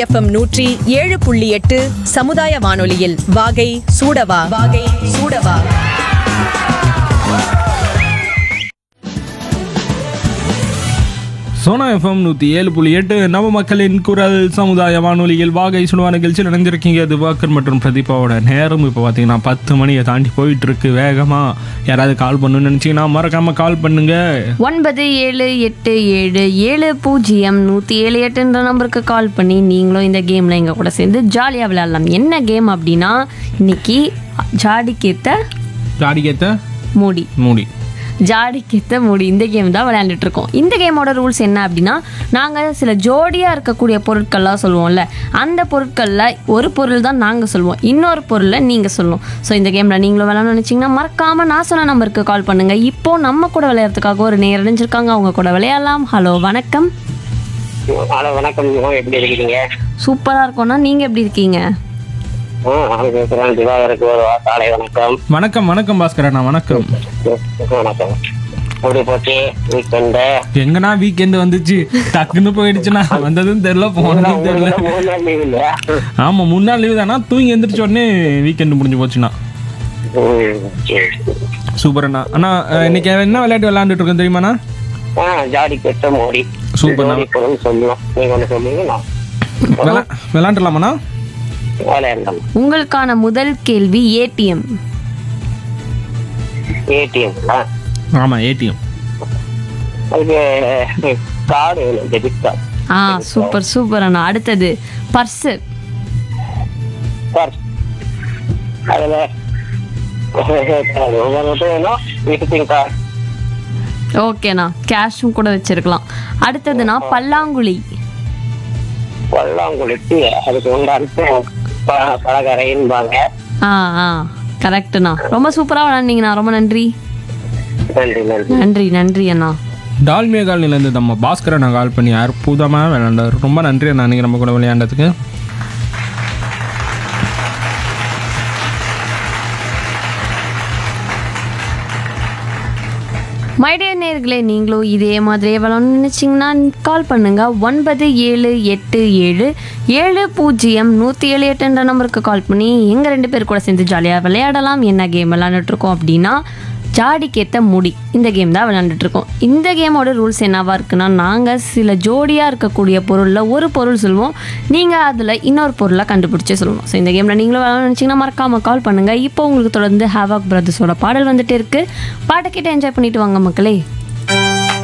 FM நூற்றி ஏழு புள்ளி எட்டு சமுதாய வானொலியில் வாகை சூடவா வாகை சூடவா சோனா எஃப்எம் நூற்றி ஏழு புள்ளி எட்டு நவ மக்களின் குரல் சமுதாய வானொலியில் வாகை சுடுவா நிகழ்ச்சியில் இணைஞ்சிருக்கீங்க திவாகர் மற்றும் பிரதீபாவோட நேரம் இப்போ பார்த்தீங்கன்னா பத்து மணியை தாண்டி போயிட்டு இருக்கு வேகமாக யாராவது கால் பண்ணணும்னு நினச்சிங்கன்னா மறக்காமல் கால் பண்ணுங்க ஒன்பது ஏழு எட்டு ஏழு ஏழு பூஜ்ஜியம் நூற்றி ஏழு எட்டுன்ற நம்பருக்கு கால் பண்ணி நீங்களும் இந்த கேமில் எங்கள் கூட சேர்ந்து ஜாலியாக விளையாடலாம் என்ன கேம் அப்படின்னா இன்னைக்கு ஜாடிக்கேத்த ஜாடிக்கேத்த மூடி மூடி ஜாடிக்கேத்த மூடி இந்த கேம் தான் விளையாண்டுட்டு இருக்கோம் இந்த கேமோட ரூல்ஸ் என்ன அப்படின்னா நாங்கள் சில ஜோடியாக இருக்கக்கூடிய பொருட்கள்லாம் சொல்லுவோம்ல அந்த பொருட்களில் ஒரு பொருள் தான் நாங்கள் சொல்லுவோம் இன்னொரு பொருளை நீங்கள் சொல்லணும் ஸோ இந்த கேமில் நீங்களும் விளையாடணும்னு நினச்சிங்கன்னா மறக்காமல் நான் சொன்ன நம்பருக்கு கால் பண்ணுங்கள் இப்போ நம்ம கூட விளையாடுறதுக்காக ஒரு நேரம் இணைஞ்சிருக்காங்க அவங்க கூட விளையாடலாம் ஹலோ வணக்கம் ஹலோ வணக்கம் மேம் எப்படி இருக்கீங்க சூப்பராக இருக்கோம்னா நீங்கள் எப்படி இருக்கீங்க ஆ நான் பேசுகிறேன் திவாகருக்கு ஒரு காலை வணக்கம் வணக்கம் வணக்கம் பாஸ்கரண்ணா வணக்கம் வணக்கம் எப்படி போச்சு வீக்கெண்டு எங்கண்ணா வீக்கெண்டு வந்துச்சு டக்குன்னு போயிடுச்சுண்ணா வந்ததும் தெரில போனதும் தெரில மூணு நாள் லீவ் இல்லையா ஆமாம் மூணு நாள் லீவு தானா தூங்கி எந்திரிச்ச உடனே வீக்கெண்டு முடிஞ்சு போச்சுண்ணா ம், சரி. சூப்பர் அண்ணா அண்ணா அஹ், இன்னைக்கு என்ன விளையாட்டு விளையாண்டுட்டு இருக்கோம் தெரியுமாண்ணா ஆ ஜாடி பெற்ற மோடி சூப்பர் ஜோடி பொருள் சொல்லுவோம் நீங்க ஒன்று சொல்லுங்க நான் விளா விளாண்டுலாமாண்ணா விளையாடலாம் உங்களுக்கான முதல் கேள்வி ஏடிஎம் ஏடிஎம்ல ஆமாம் ஏடிஎம் அதுக்கு கார்டு வேணும் டெபிட் கார்டு ஆ சூப்பர் சூப்பர் அண்ணா அடுத்தது பர்ஸு சார் அதில் ஒவ்வொரு வேணும் விசிட்டிங் கார்டு ஓகேண்ணா கேஷும் கூட வச்சிருக்கலாம் அடுத்ததுண்ணா பல்லாங்குழி பல்லாங்குழிக்கு அதுக்கு உண்டான ப- பலகரைன்பாங்க ஆ ஆ கரெக்டுண்ணா ரொம்ப சூப்பராக விளாண்டிங்கண்ணா ரொம்ப நன்றி நன்றி நன்றி நன்றி நன்றி அண்ணா டால்மியா காலனிலேருந்து நம்ம பாஸ்கரை நான் கால் பண்ணி அற்புதமாக விளையாண்டார் ரொம்ப நன்றி அண்ணா நீங்கள் நம்ம கூட விளையாண்டதுக்கு மைடிய நேர்களே நீங்களும் இதே மாதிரியே விளாட்ணும்னு நினச்சிங்கன்னா கால் பண்ணுங்க ஒன்பது ஏழு எட்டு ஏழு ஏழு பூஜ்ஜியம் நூற்றி ஏழு எட்டுன்ற நம்பருக்கு கால் பண்ணி எங்கள் ரெண்டு பேர் கூட சேர்ந்து ஜாலியாக விளையாடலாம் என்ன கேம் விளையாண்டுட்டு இருக்கோம் அப்படின்னா ஜாடிக்கேத்த முடி இந்த கேம் தான் விளையாண்டுட்டு இருக்கோம் இந்த கேமோட ரூல்ஸ் என்னவா இருக்குன்னா நாங்கள் சில ஜோடியாக இருக்கக்கூடிய பொருளில் ஒரு பொருள் சொல்லுவோம் நீங்கள் அதில் இன்னொரு பொருளை கண்டுபிடிச்சி சொல்லணும் ஸோ இந்த கேமில் நீங்களும் விளையாடணும்னு நினச்சிங்கன்னா மறக்காமல் கால் பண்ணுங்கள் இப்போ உங்களுக்கு தொடர்ந்து ஹேவாக் பிரதர்ஸோட பாடல் வந்துட்டு இருக்கு பாட்டை கேட்டு என்ஜாய் பண்ணிட்டு வாங்க மக்களே